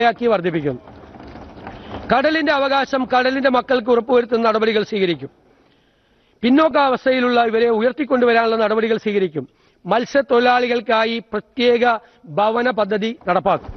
യാക്കി വർദ്ധിപ്പിക്കുന്നു കടലിന്റെ അവകാശം കടലിന്റെ മക്കൾക്ക് ഉറപ്പുവരുത്തുന്ന നടപടികൾ സ്വീകരിക്കും പിന്നോക്കാവസ്ഥയിലുള്ള ഇവരെ ഉയർത്തിക്കൊണ്ടുവരാനുള്ള നടപടികൾ സ്വീകരിക്കും മത്സ്യത്തൊഴിലാളികൾക്കായി പ്രത്യേക ഭവന പദ്ധതി നടപ്പാക്കും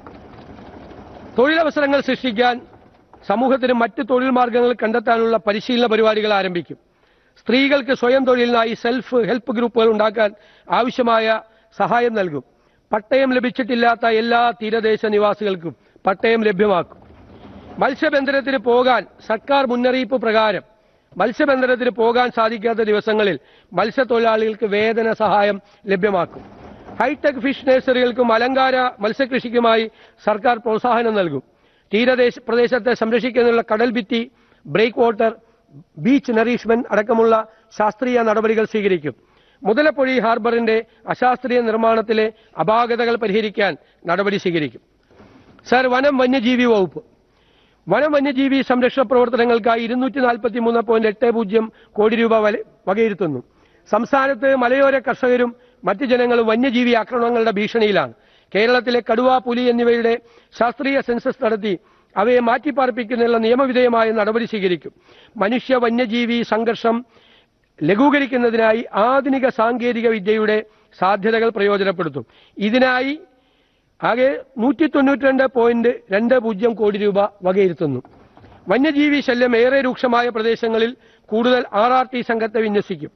തൊഴിലവസരങ്ങൾ സൃഷ്ടിക്കാൻ സമൂഹത്തിന് മറ്റ് തൊഴിൽ മാർഗങ്ങൾ കണ്ടെത്താനുള്ള പരിശീലന പരിപാടികൾ ആരംഭിക്കും സ്ത്രീകൾക്ക് സ്വയം തൊഴിലിനായി സെൽഫ് ഹെൽപ്പ് ഗ്രൂപ്പുകൾ ഉണ്ടാക്കാൻ ആവശ്യമായ സഹായം നൽകും പട്ടയം ലഭിച്ചിട്ടില്ലാത്ത എല്ലാ തീരദേശ നിവാസികൾക്കും പട്ടയം ലഭ്യമാക്കും മത്സ്യബന്ധനത്തിന് പോകാൻ സർക്കാർ മുന്നറിയിപ്പ് പ്രകാരം മത്സ്യബന്ധനത്തിന് പോകാൻ സാധിക്കാത്ത ദിവസങ്ങളിൽ മത്സ്യത്തൊഴിലാളികൾക്ക് വേതന സഹായം ലഭ്യമാക്കും ഹൈടെക് ഫിഷ് നഴ്സറികൾക്കും അലങ്കാര മത്സ്യകൃഷിക്കുമായി സർക്കാർ പ്രോത്സാഹനം നൽകും തീരദേശ പ്രദേശത്തെ സംരക്ഷിക്കുന്നതിനുള്ള കടൽ ഭിത്തി ബ്രേക്ക് വാട്ടർ ബീച്ച് നറീഷ്മെന്റ് അടക്കമുള്ള ശാസ്ത്രീയ നടപടികൾ സ്വീകരിക്കും മുതലപ്പൊഴി ഹാർബറിന്റെ അശാസ്ത്രീയ നിർമ്മാണത്തിലെ അപാകതകൾ പരിഹരിക്കാൻ നടപടി സ്വീകരിക്കും സർ വനം വന്യജീവി വകുപ്പ് വനം വന്യജീവി സംരക്ഷണ പ്രവർത്തനങ്ങൾക്കായി ഇരുന്നൂറ്റി നാൽപ്പത്തി മൂന്ന് പോയിന്റ് എട്ട് പൂജ്യം കോടി രൂപ വല- വകയിരുത്തുന്നു സംസ്ഥാനത്ത് മലയോര കർഷകരും മറ്റ് ജനങ്ങളും വന്യജീവി ആക്രമണങ്ങളുടെ ഭീഷണിയിലാണ് കേരളത്തിലെ കടുവ പുലി എന്നിവയുടെ ശാസ്ത്രീയ സെൻസസ് നടത്തി അവയെ മാറ്റിപ്പാർപ്പിക്കുന്നതിനുള്ള നിയമവിധേയമായ നടപടി സ്വീകരിക്കും മനുഷ്യ വന്യജീവി സംഘർഷം ലഘൂകരിക്കുന്നതിനായി ആധുനിക സാങ്കേതിക വിദ്യയുടെ സാധ്യതകൾ പ്രയോജനപ്പെടുത്തും ഇതിനായി ആകെ നൂറ്റി തൊണ്ണൂറ്റി രണ്ട് പോയിന്റ് രണ്ട് പൂജ്യം കോടി രൂപ വകയിരുത്തുന്നു വന്യജീവി ശല്യം ഏറെ രൂക്ഷമായ പ്രദേശങ്ങളിൽ കൂടുതൽ ആർ ആർ ടി സംഘത്തെ വിന്യസിക്കും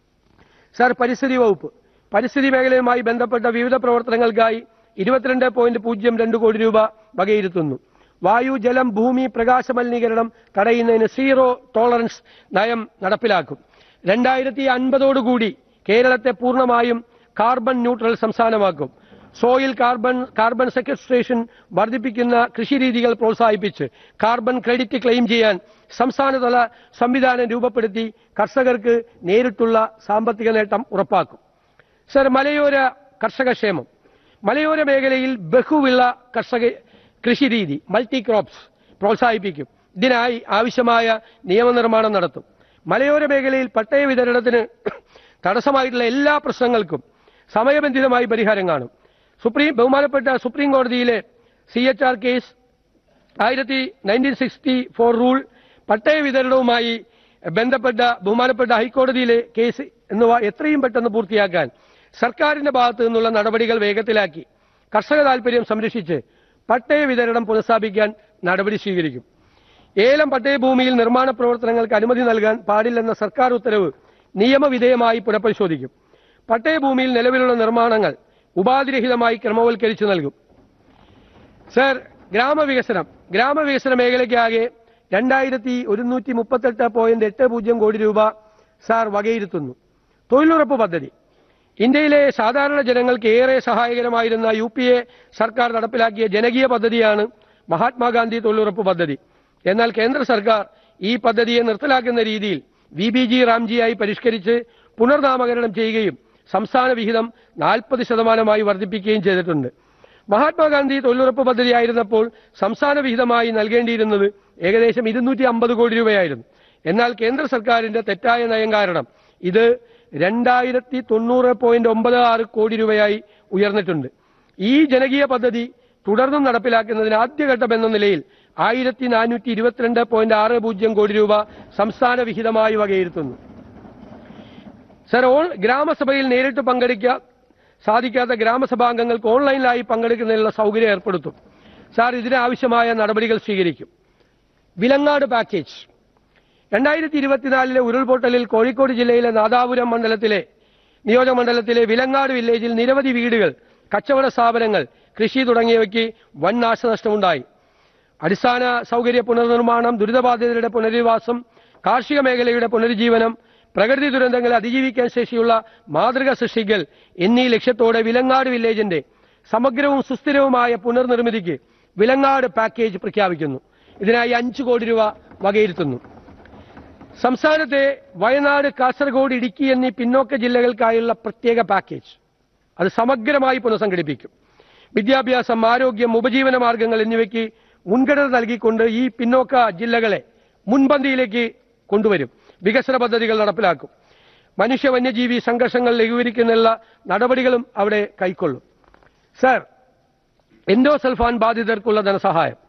സാർ പരിസ്ഥിതി വകുപ്പ് പരിസ്ഥിതി മേഖലയുമായി ബന്ധപ്പെട്ട വിവിധ പ്രവർത്തനങ്ങൾക്കായി ഇരുപത്തിരണ്ട് പോയിന്റ് പൂജ്യം രണ്ട് കോടി രൂപ വകയിരുത്തുന്നു വായു ജലം ഭൂമി പ്രകാശ മലിനീകരണം തടയുന്നതിന് സീറോ ടോളറൻസ് നയം നടപ്പിലാക്കും രണ്ടായിരത്തി അൻപതോടുകൂടി കേരളത്തെ പൂർണ്ണമായും കാർബൺ ന്യൂട്രൽ സംസ്ഥാനമാക്കും സോയിൽ കാർബൺ കാർബൺ സെക്വസ്ട്രേഷൻ വർദ്ധിപ്പിക്കുന്ന കൃഷിരീതികൾ പ്രോത്സാഹിപ്പിച്ച് കാർബൺ ക്രെഡിറ്റ് ക്ലെയിം ചെയ്യാൻ സംസ്ഥാനതല സംവിധാനം രൂപപ്പെടുത്തി കർഷകർക്ക് നേരിട്ടുള്ള സാമ്പത്തിക നേട്ടം ഉറപ്പാക്കും സർ മലയോര കർഷകക്ഷേമം മലയോര മേഖലയിൽ ബഹുവിള കർഷക കൃഷിരീതി മൾട്ടി ക്രോപ്സ് പ്രോത്സാഹിപ്പിക്കും ഇതിനായി ആവശ്യമായ നിയമനിർമ്മാണം നടത്തും മലയോര മേഖലയിൽ പട്ടയ വിതരണത്തിന് തടസ്സമായിട്ടുള്ള എല്ലാ പ്രശ്നങ്ങൾക്കും സമയബന്ധിതമായി പരിഹാരം കാണും സുപ്രീം ബഹുമാനപ്പെട്ട സുപ്രീം കോടതിയിലെ സി എച്ച് ആർ കേസ് ആയിരത്തി നയൻറ്റീൻ സിക്സ്റ്റി ഫോർ റൂൾ പട്ടയ വിതരണവുമായി ബന്ധപ്പെട്ട ബഹുമാനപ്പെട്ട ഹൈക്കോടതിയിലെ കേസ് എന്നിവ എത്രയും പെട്ടെന്ന് പൂർത്തിയാക്കാൻ സർക്കാരിന്റെ ഭാഗത്തു നിന്നുള്ള നടപടികൾ വേഗത്തിലാക്കി കർഷക താൽപര്യം സംരക്ഷിച്ച് പട്ടയ വിതരണം പുനഃസ്ഥാപിക്കാൻ നടപടി സ്വീകരിക്കും ഏലം പട്ടയഭൂമിയിൽ നിർമ്മാണ പ്രവർത്തനങ്ങൾക്ക് അനുമതി നൽകാൻ പാടില്ലെന്ന സർക്കാർ ഉത്തരവ് നിയമവിധേയമായി പുനഃപരിശോധിക്കും പട്ടയഭൂമിയിൽ നിലവിലുള്ള നിർമ്മാണങ്ങൾ ഉപാധിരഹിതമായി ക്രമവൽക്കരിച്ചു നൽകും സർ ഗ്രാമവികസനം ഗ്രാമവികസന മേഖലയ്ക്കാകെ രണ്ടായിരത്തി ഒരുന്നൂറ്റി മുപ്പത്തെട്ട് പോയിന്റ് എട്ട് പൂജ്യം കോടി രൂപ സാർ വകയിരുത്തുന്നു തൊഴിലുറപ്പ് പദ്ധതി ഇന്ത്യയിലെ സാധാരണ ജനങ്ങൾക്ക് ഏറെ സഹായകരമായിരുന്ന യു പി എ സർക്കാർ നടപ്പിലാക്കിയ ജനകീയ പദ്ധതിയാണ് മഹാത്മാഗാന്ധി തൊഴിലുറപ്പ് പദ്ധതി എന്നാൽ കേന്ദ്ര സർക്കാർ ഈ പദ്ധതിയെ നിർത്തലാക്കുന്ന രീതിയിൽ വി ബി ജി റാംജിയായി പരിഷ്കരിച്ച് പുനർനാമകരണം ചെയ്യുകയും സംസ്ഥാന വിഹിതം നാൽപ്പത് ശതമാനമായി വർദ്ധിപ്പിക്കുകയും ചെയ്തിട്ടുണ്ട് മഹാത്മാഗാന്ധി തൊഴിലുറപ്പ് പദ്ധതിയായിരുന്നപ്പോൾ സംസ്ഥാന വിഹിതമായി നൽകേണ്ടിയിരുന്നത് ഏകദേശം ഇരുന്നൂറ്റി അമ്പത് കോടി രൂപയായിരുന്നു എന്നാൽ കേന്ദ്ര സർക്കാരിന്റെ തെറ്റായ നയം കാരണം ഇത് രണ്ടായിരത്തി തൊണ്ണൂറ് പോയിന്റ് ഒമ്പത് ആറ് കോടി രൂപയായി ഉയർന്നിട്ടുണ്ട് ഈ ജനകീയ പദ്ധതി തുടർന്നും നടപ്പിലാക്കുന്നതിന് ആദ്യഘട്ടം എന്ന നിലയിൽ ആയിരത്തി നാനൂറ്റി ഇരുപത്തിരണ്ട് പോയിന്റ് ആറ് പൂജ്യം കോടി രൂപ സംസ്ഥാന വിഹിതമായി വകയിരുത്തുന്നു സർ ഓൺ ഗ്രാമസഭയിൽ നേരിട്ട് പങ്കെടുക്കാൻ സാധിക്കാത്ത ഗ്രാമസഭാംഗങ്ങൾക്ക് ഓൺലൈനിലായി പങ്കെടുക്കുന്നതിനുള്ള സൗകര്യം ഏർപ്പെടുത്തും സാർ ഇതിനാവശ്യമായ നടപടികൾ സ്വീകരിക്കും വിലങ്ങാട് പാക്കേജ് രണ്ടായിരത്തി ഇരുപത്തിനാലിലെ ഉരുൾപൊട്ടലിൽ കോഴിക്കോട് ജില്ലയിലെ നാദാപുരം മണ്ഡലത്തിലെ നിയോജകമണ്ഡലത്തിലെ വിലങ്ങാട് വില്ലേജിൽ നിരവധി വീടുകൾ കച്ചവട സ്ഥാപനങ്ങൾ കൃഷി തുടങ്ങിയവയ്ക്ക് വൻ നാശനഷ്ടമുണ്ടായി അടിസ്ഥാന സൗകര്യ പുനർനിർമ്മാണം ദുരിതബാധിതരുടെ പുനരധിവാസം കാർഷിക മേഖലയുടെ പുനരുജ്ജീവനം പ്രകൃതി ദുരന്തങ്ങളെ അതിജീവിക്കാൻ ശേഷിയുള്ള മാതൃക സൃഷ്ടിക്കൽ എന്നീ ലക്ഷ്യത്തോടെ വിലങ്ങാട് വില്ലേജിന്റെ സമഗ്രവും സുസ്ഥിരവുമായ പുനർനിർമ്മിതിക്ക് വിലങ്ങാട് പാക്കേജ് പ്രഖ്യാപിക്കുന്നു ഇതിനായി അഞ്ചു കോടി രൂപ വകയിരുത്തുന്നു സംസ്ഥാനത്തെ വയനാട് കാസർഗോഡ് ഇടുക്കി എന്നീ പിന്നോക്ക ജില്ലകൾക്കായുള്ള പ്രത്യേക പാക്കേജ് അത് സമഗ്രമായി പുനഃസംഘടിപ്പിക്കും വിദ്യാഭ്യാസം ആരോഗ്യം ഉപജീവന മാർഗങ്ങൾ എന്നിവയ്ക്ക് മുൻഗണന നൽകിക്കൊണ്ട് ഈ പിന്നോക്ക ജില്ലകളെ മുൻപന്തിയിലേക്ക് കൊണ്ടുവരും വികസന പദ്ധതികൾ നടപ്പിലാക്കും മനുഷ്യ വന്യജീവി സംഘർഷങ്ങൾ ലഘൂകരിക്കുന്നതിനുള്ള നടപടികളും അവിടെ കൈക്കൊള്ളും സർ എൻഡോസൾഫാൻ ബാധിതർക്കുള്ള ധനസഹായം